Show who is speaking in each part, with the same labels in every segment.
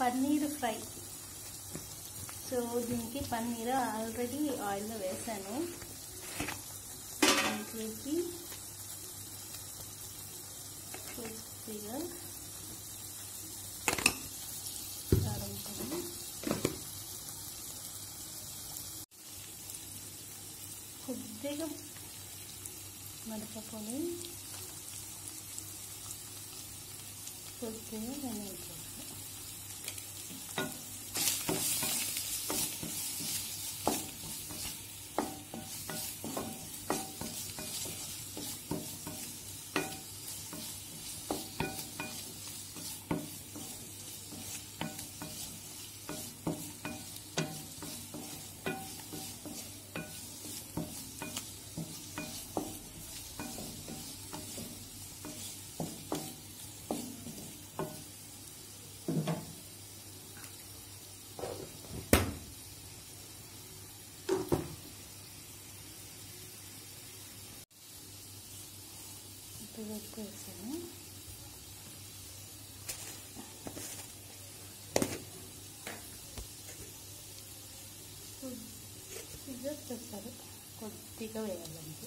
Speaker 1: paneer fry so దీనికి paneer already ఆయిల్లో వేసాను దీంట్లోకి కొద్దిగా కారం పొడి కొద్దిగా మిరపపొడి కొద్దిగా ధనియాల కొద్దిగా ఎక్కువ వేసాను కొద్దిగా పెప్పర్ కొద్దిగా వేయాలండి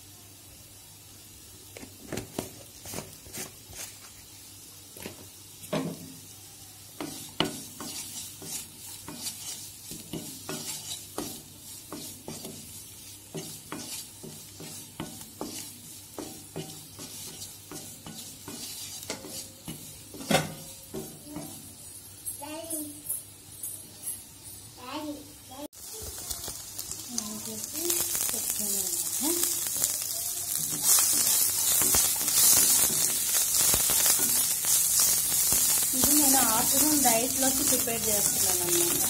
Speaker 1: వేసి పెట్టుకున్నాను ఇది నేను ఆఫ్టర్నూన్ డైట్లోకి ప్రిపేర్ చేస్తున్నాను అన్నమాట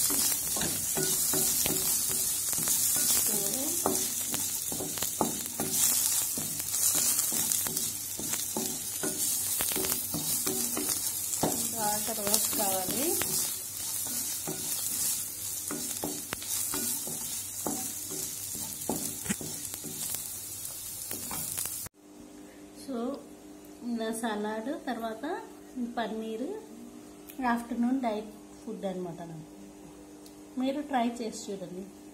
Speaker 1: బాగా రోస్ట్ కావాలి సో ఇంకా సలాడ్ తర్వాత పన్నీర్ ఆఫ్టర్నూన్ డైట్ ఫుడ్ అనమాట నాకు మీరు ట్రై చేసి చూడండి